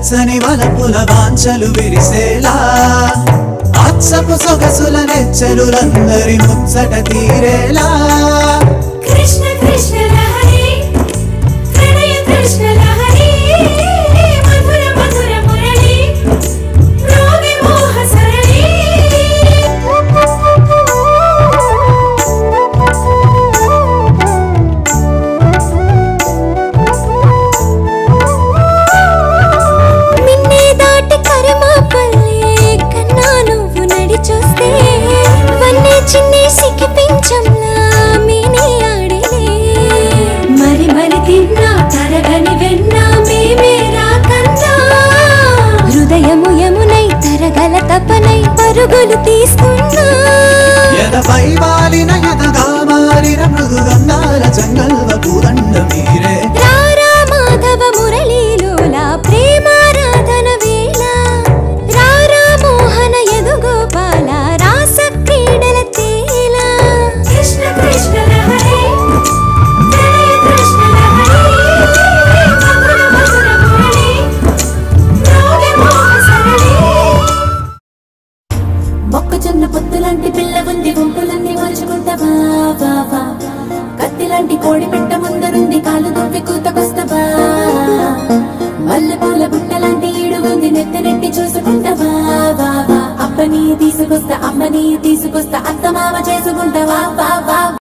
వెచ్చని వలపుల వాంఛలు విరిసేలా అచ్చపు సొగసుల నెచ్చలులందరి ముచ్చట తీరేలా కృష్ణ కృష్ణ లహరి ప్రణయ కృష్ణ లహరి మధుర మధుర మురళి రోగి మోహ సరళి మిన్నే దాటి కరిమాపల్లే కన్నా నువ్వు నడి చూస్తే వన్నే చిన్నే సిక్కి పించంలా మీనే ఆడిలే మరి మరి తిన్నా తరగని వెన్నా మేమే రాకన్నా హృదయము యమునై తరగల తపనై పరుగులు తీస్తున్నా ఎదపై వాలిన ఎదగా మారిన మృదుగంధాల జంగల్వ పూదండ మీరే రారా మాధవ మురళీలోల ప్రేమారాధన వేళ రారా మోహన యదుగోపాల రాస క్రీడల తేల కృష్ణ కృష్ణ లహరి ప్రణయ కృష్ణ లహరి మధుర మధుర మురళి రోగి మోహ సరళి మొక్కజొన్న పొత్తులాంటి పిల్ల ఉంది గుంపులన్నీ మరుచుకుంటావా వా, వా. కత్తిలాంటి కోడి పెట్ట ముందరుంది కాలు దువ్వి కూతకొస్తావా మల్లె పూల బుట్టలాంటి ఈడు ఉంది నెత్తి చూసుకుంటావా వా, వా. అప్పని తీసుకొస్తా అమ్మని తీసుకొస్తా అత్త మామ చేసుకుంటావా వా, వా.